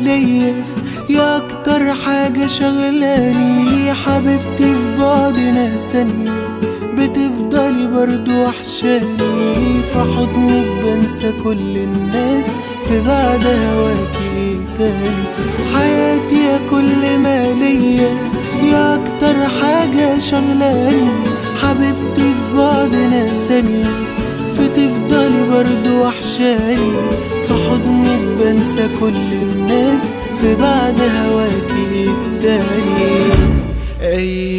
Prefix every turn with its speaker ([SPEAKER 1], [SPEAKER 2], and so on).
[SPEAKER 1] ليا يا اكتر حاجة شغلاني حبيبتي في بعدنا ثانية بتفضلي برضو وحشاني في حضنك بنسى كل الناس في بعد هواكي إيه تاني حياتي يا كل ما ليا يا اكتر حاجة شغلاني حبيبتي في بعدنا ثانية بتفضلي برضو وحشاني في حضنك بنسى كل الناس في بعد هواكي إيه تاني أي